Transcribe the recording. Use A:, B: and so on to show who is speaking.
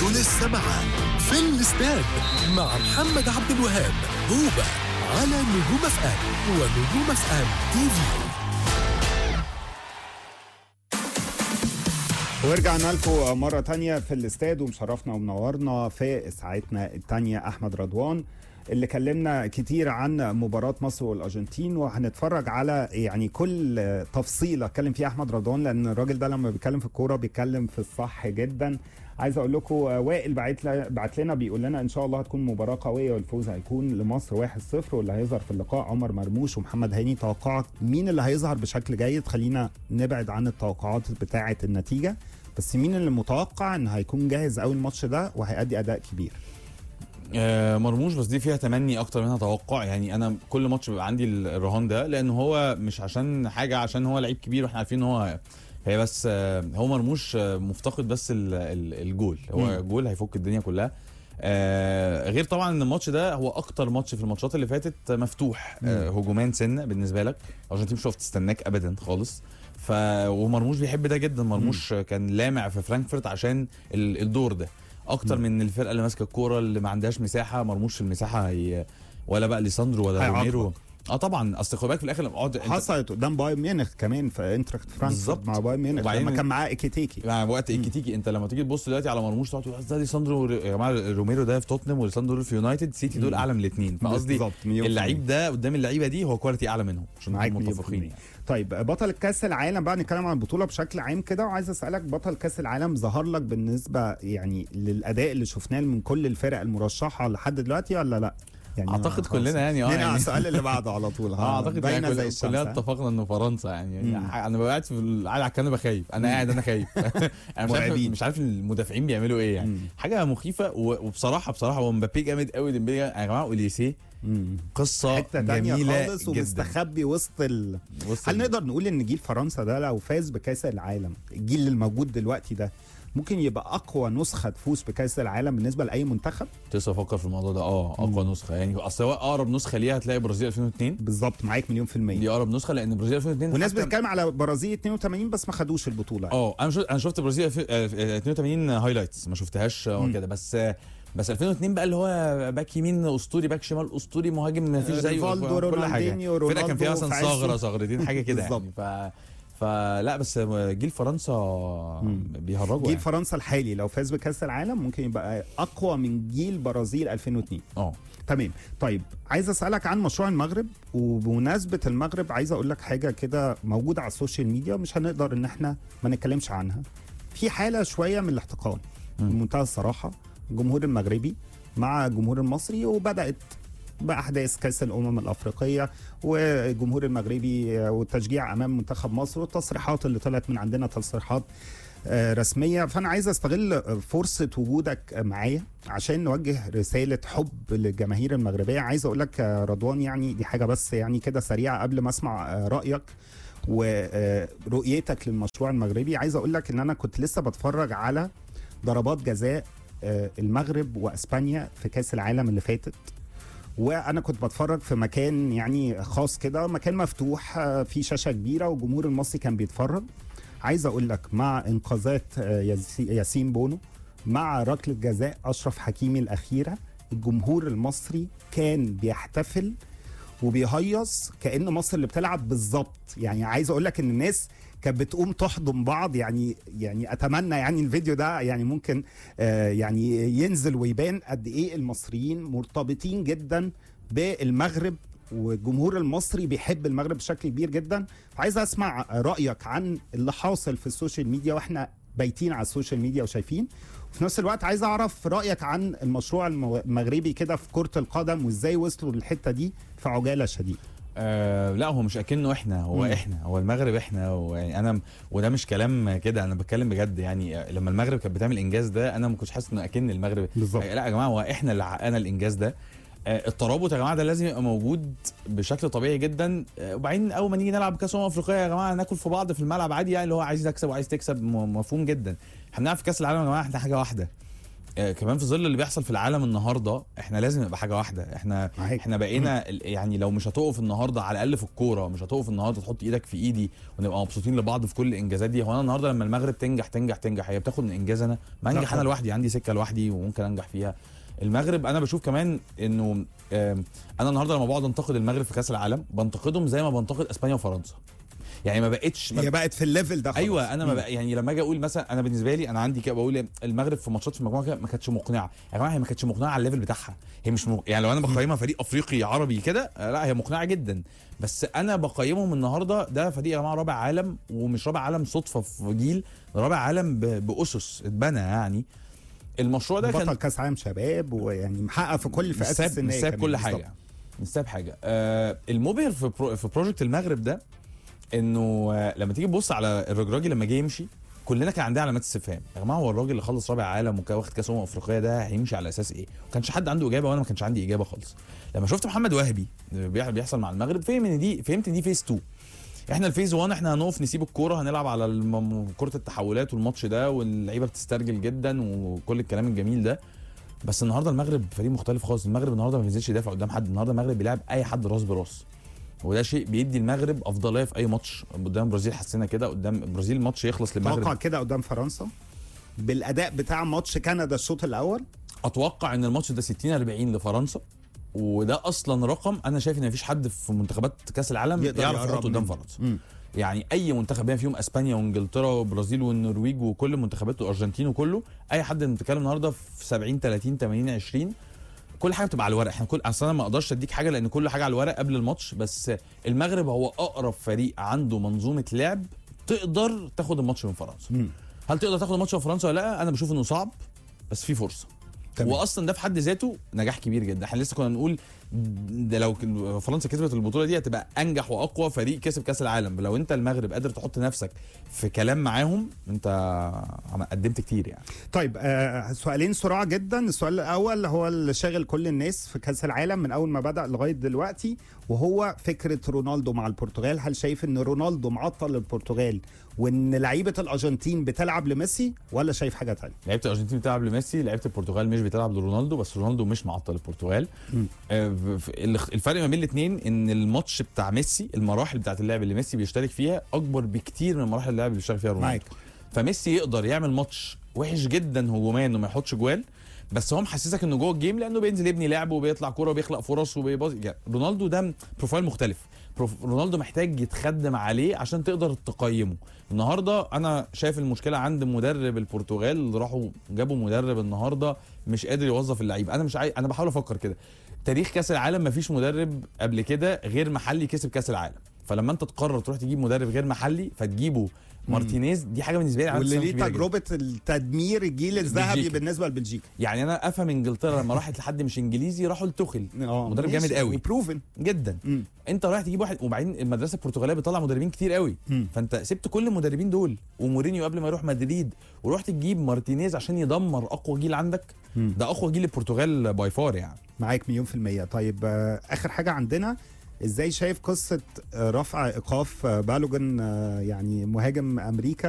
A: ولسه معاه في الاستاد مع محمد عبد الوهاب هوبا على نجوم اف ام ونجوم اف ام تي في
B: ورجعنا لكم مرة تانية في الاستاد ومشرفنا ومنورنا في ساعتنا التانية أحمد رضوان اللي كلمنا كتير عن مباراة مصر والأرجنتين وهنتفرج على يعني كل تفصيلة اتكلم فيها أحمد رضوان لأن الراجل ده لما بيتكلم في الكورة بيتكلم في الصح جدا عايز اقول لكم وائل بعت بعت لنا بيقول لنا ان شاء الله هتكون مباراه قويه والفوز هيكون لمصر 1-0 واللي هيظهر في اللقاء عمر مرموش ومحمد هاني توقعك مين اللي هيظهر بشكل جيد خلينا نبعد عن التوقعات بتاعه النتيجه بس مين اللي متوقع ان هيكون جاهز قوي الماتش ده وهيأدي اداء كبير
C: آه، مرموش بس دي فيها تمني اكتر منها توقع يعني انا كل ماتش بيبقى عندي الرهان ده لان هو مش عشان حاجه عشان هو لعيب كبير واحنا عارفين ان هو هي بس آه، هو مرموش آه، مفتقد بس ال- ال- الجول هو
B: مم.
C: جول هيفك الدنيا كلها آه غير طبعا ان الماتش ده هو اكتر ماتش في الماتشات اللي فاتت مفتوح آه هجومان سنه بالنسبه لك الارجنتين مش هتعرف تستناك ابدا خالص ف ومرموش بيحب ده جدا مرموش كان لامع في فرانكفورت عشان ال- الدور ده اكتر من الفرقه اللي ماسكه الكوره اللي ما عندهاش مساحه مرموش في المساحه هي ولا بقى ليساندرو ولا
B: هيعاقبك.
C: روميرو اه طبعا اصل خد بالك في الاخر لما اقعد انت
B: حصلت قدام بايرن ميونخ كمان في انتراخت فرانكفورت
C: بالظبط.
B: مع بايرن ميونخ
C: وبعدين-
B: لما كان معاه ايكيتيكي
C: مع وقت ايكيتيكي انت لما تيجي تبص دلوقتي على مرموش تقعد تقول ده ليساندرو ور- يا جماعه روميرو ده في توتنهام وليساندرو في يونايتد سيتي دول اعلى من الاثنين فقصدي
B: بالظبط، مليون في
C: اللعيب ده قدام اللعيبه دي هو كواليتي اعلى منهم عشان
B: معاك
C: نكون
B: مليون في
C: متفقين
B: المية.
C: يعني
B: طيب بطل كاس العالم بقى نتكلم عن البطوله بشكل عام كده وعايز اسالك بطل كاس العالم ظهر لك بالنسبه يعني للاداء اللي شفناه من كل الفرق المرشحه لحد دلوقتي ولا لا؟ يعني
C: اعتقد
B: خلاص.
C: كلنا يعني اه
B: ننقل على
C: يعني
B: السؤال اللي بعده على طول ها
C: اه اعتقد
B: باينة
C: يعني
B: زي
C: كل-
B: الشمس
C: كلنا
B: ها؟
C: اتفقنا انه فرنسا يعني,
B: مم.
C: يعني انا ببقى قاعد في ال- قاعد على الكنبه خايف انا قاعد انا خايف انا مش عارف
B: مرعبين.
C: مش عارف المدافعين بيعملوا ايه يعني
B: مم.
C: حاجه مخيفه و- وبصراحه بصراحه هو مبابي جامد قوي ديمبلي يا جماعه اوليسيه
B: مم.
C: قصه
B: حته تانية
C: جميله
B: خالص
C: جدا
B: ومستخبي وسط ال...
C: وسط
B: هل
C: ال-
B: نقدر نقول ان جيل فرنسا ده لو فاز بكاس العالم الجيل الموجود دلوقتي ده ممكن يبقى اقوى نسخه تفوز بكاس العالم بالنسبه لاي منتخب
C: كنت لسه بفكر في الموضوع ده اه اقوى نسخه يعني اصل هو اقرب نسخه ليها هتلاقي برازيل 2002
B: بالظبط معاك مليون في الميه
C: دي اقرب نسخه لان برازيل 2002
B: والناس
C: حتى-
B: بتتكلم على برازيل 82 بس ما خدوش البطوله
C: اه انا شفت انا شفت برازيل الف- آه، 82 هايلايتس ما شفتهاش آه، كده بس آه، بس 2002 بقى اللي هو باك يمين اسطوري باك شمال اسطوري مهاجم ما فيش زيه
B: ريفالدو،
C: كل حاجه
B: رونالدينيو،
C: فرقه كان فيها
B: رونالدو
C: مثلا
B: في عزه.
C: ثغره ثغرتين حاجه كده يعني
B: بالظبط.
C: ف فلا بس جيل فرنسا بيهرجوا
B: جيل
C: يعني.
B: فرنسا الحالي لو فاز بكاس العالم ممكن يبقى اقوى من جيل برازيل 2002
C: اه
B: تمام طيب عايز اسالك عن مشروع المغرب وبمناسبه المغرب عايز اقول لك حاجه كده موجوده على السوشيال ميديا مش هنقدر ان احنا ما نتكلمش عنها في حاله شويه من الاحتقان بمنتهى الصراحه الجمهور المغربي مع الجمهور المصري وبدات باحداث كاس الامم الافريقيه والجمهور المغربي والتشجيع امام منتخب مصر والتصريحات اللي طلعت من عندنا تصريحات آه، رسميه فانا عايز استغل فرصه وجودك معايا عشان نوجه رساله حب للجماهير المغربيه عايز اقول لك آه، رضوان يعني دي حاجه بس يعني كده سريعه قبل ما اسمع آه، رايك ورؤيتك للمشروع المغربي عايز اقول لك ان انا كنت لسه بتفرج على ضربات جزاء آه، المغرب واسبانيا في كاس العالم اللي فاتت وانا كنت بتفرج في مكان يعني خاص كده مكان مفتوح آه، في شاشه كبيره والجمهور المصري كان بيتفرج عايز اقول لك مع انقاذات آه، ياسي- ياسين بونو مع ركله جزاء اشرف حكيمي الاخيره الجمهور المصري كان بيحتفل وبيهيص كان مصر اللي بتلعب بالظبط يعني عايز اقول لك ان الناس كانت بتقوم تحضن بعض يعني يعني اتمنى يعني الفيديو ده يعني ممكن آه يعني ينزل ويبان قد ايه المصريين مرتبطين جدا بالمغرب والجمهور المصري بيحب المغرب بشكل كبير جدا فعايز اسمع رايك عن اللي حاصل في السوشيال ميديا واحنا بايتين على السوشيال ميديا وشايفين وفي نفس الوقت عايز اعرف رايك عن المشروع المو- المغربي كده في كره القدم وازاي وصلوا للحته دي في عجاله شديده
C: آه لا هو مش اكنه احنا هو
B: مم.
C: مم. احنا هو المغرب احنا ويعني انا وده مش كلام كده انا بتكلم بجد يعني آه، لما المغرب كانت بتعمل انجاز ده انا ما كنتش حاسس انه اكن المغرب
B: بالظبط.
C: آه، لا يا جماعه هو احنا اللي حققنا الانجاز ده آه، الترابط يا جماعه ده لازم يبقى موجود بشكل طبيعي جدا آه، وبعدين اول ما نيجي نلعب كاس امم افريقيه يا جماعه ناكل في بعض في الملعب عادي يعني اللي هو عايز اكسب وعايز تكسب م- مفهوم جدا احنا بنلعب في كاس العالم يا جماعه احنا حاجه واحده آه كمان في ظل اللي بيحصل في العالم النهارده احنا لازم نبقى حاجه واحده احنا
B: معاك.
C: احنا بقينا ال- يعني لو مش هتقف النهارده على الاقل في الكوره مش هتقف النهارده تحط ايدك في ايدي ونبقى مبسوطين لبعض في كل الانجازات دي هو انا النهارده لما المغرب تنجح تنجح تنجح هي بتاخد من انجاز انا ما
B: لا
C: انجح انا
B: طبعا.
C: لوحدي عندي سكه لوحدي وممكن انجح فيها المغرب انا بشوف كمان انه آم، انا النهارده لما بقعد انتقد المغرب في كاس العالم بنتقدهم زي ما بنتقد اسبانيا وفرنسا يعني ما بقتش ما
B: هي بقت في الليفل ده خلاص.
C: ايوه انا ما
B: مم.
C: بقى يعني لما اجي اقول مثلا انا بالنسبه لي انا عندي كده بقول المغرب في ماتشات في المجموعه كده ما كانتش مقنعه يا جماعه هي ما كانتش مقنعه على الليفل بتاعها هي مش م... يعني لو انا بقيمها فريق افريقي عربي كده آه، لا هي مقنعه جدا بس انا بقيمهم النهارده ده فريق يا جماعه رابع عالم ومش رابع عالم صدفه في جيل ده رابع عالم ب... باسس اتبنى يعني المشروع ده
B: بطل
C: كان
B: كاس عالم شباب ويعني محقق في كل
C: مش
B: الفئات
C: ساب
B: السنيه
C: مش ساب
B: كمان
C: كل
B: بالظبط.
C: حاجه مش ساب حاجه آه المبهر في برو في بروجكت المغرب ده انه آه لما تيجي تبص على الرجراجي لما جه يمشي كلنا كان عندنا علامات استفهام يا جماعه هو الراجل اللي خلص رابع عالم وكان واخد كاس امم افريقيه ده هيمشي على اساس ايه؟ ما كانش حد عنده اجابه وانا ما كانش عندي اجابه خالص لما شفت محمد وهبي بيح- بيحصل مع المغرب فهم ان دي فهمت ان دي فيز 2 احنا الفيز 1 احنا هنقف نسيب الكوره هنلعب على الم- كره التحولات والماتش ده واللعيبه بتسترجل جدا وكل الكلام الجميل ده بس النهارده المغرب فريق مختلف خالص المغرب النهارده ما بينزلش يدافع قدام حد النهارده المغرب بيلعب اي حد راس براس وده شيء بيدي المغرب افضليه في اي ماتش قدام البرازيل حسينا كده قدام البرازيل الماتش يخلص
B: توقع
C: للمغرب
B: كده قدام فرنسا بالاداء بتاع ماتش كندا الشوط الاول
C: اتوقع ان الماتش ده 60 40 لفرنسا وده اصلا رقم انا شايف ان مفيش حد في منتخبات كاس العالم
B: يقدر
C: يعرف
B: يقرب
C: يحط قدام
B: منه.
C: فرنسا
B: مم.
C: يعني اي منتخب بما فيهم اسبانيا وانجلترا والبرازيل والنرويج وكل المنتخبات والارجنتين وكله اي حد بنتكلم النهارده في 70 30 80 20 كل حاجه بتبقى على الورق احنا كل اصل انا ما اقدرش اديك حاجه لان كل حاجه على الورق قبل الماتش بس المغرب هو اقرب فريق عنده منظومه لعب تقدر تاخد الماتش من فرنسا
B: مم.
C: هل تقدر تاخد الماتش من فرنسا ولا لا انا بشوف انه صعب بس في فرصه
B: تمام.
C: واصلا ده في حد ذاته نجاح كبير جدا احنا لسه كنا نقول ده لو كن- فرنسا كسبت البطوله دي هتبقى انجح واقوى فريق كسب كاس العالم لو انت المغرب قادر تحط نفسك في كلام معاهم انت عم- قدمت كتير يعني
B: طيب آه سؤالين سرعه جدا السؤال الاول هو اللي شاغل كل الناس في كاس العالم من اول ما بدا لغايه دلوقتي وهو فكره رونالدو مع البرتغال هل شايف ان رونالدو معطل البرتغال وان لعيبه الارجنتين بتلعب لميسي ولا شايف حاجه تانية
C: لعيبه الارجنتين بتلعب لميسي لعيبه البرتغال مش بتلعب لرونالدو بس رونالدو مش معطل البرتغال
B: مم.
C: آه، ف- ف- الفرق ما بين الاثنين ان الماتش بتاع ميسي المراحل بتاعت اللعب اللي ميسي بيشترك فيها اكبر بكتير من مراحل اللعب اللي بيشترك فيها رونالدو
B: معاك
C: فميسي يقدر يعمل ماتش وحش جدا هجوميا انه ما يحطش جوال بس هو محسسك انه جوه الجيم لانه بينزل يبني لعب وبيطلع كوره وبيخلق فرص وبيباظ يعني رونالدو ده بروفايل مختلف بروف... رونالدو محتاج يتخدم عليه عشان تقدر تقيمه النهارده انا شايف المشكله عند مدرب البرتغال اللي راحوا جابوا مدرب النهارده مش قادر يوظف اللعيبه انا مش عاي... انا بحاول افكر كده تاريخ كاس العالم مفيش مدرب قبل كده غير محلي كسب كاس العالم فلما انت تقرر تروح تجيب مدرب غير محلي فتجيبه مارتينيز دي حاجه بالنسبه لي علامة
B: واللي
C: استفهام
B: ليه
C: كبيرة جداً.
B: تجربه التدمير الجيل الذهبي
C: بلجيكا.
B: بالنسبه لبلجيكا
C: يعني انا افهم انجلترا لما راحت لحد مش انجليزي راحوا لتوخل مدرب جامد قوي.
B: بروفن
C: جدا انت رايح تجيب واحد وبعدين المدرسه البرتغاليه بتطلع مدربين كتير قوي
B: مم.
C: فانت سبت كل المدربين دول ومورينيو قبل ما يروح مدريد ورحت تجيب مارتينيز عشان يدمر اقوى جيل عندك
B: مم.
C: ده اقوى جيل البرتغال باي فار يعني
B: معاك مليون في المية طيب آه، آخر حاجة عندنا ازاي شايف قصة آه، رفع إيقاف آه، بالوجن آه، يعني مهاجم أمريكا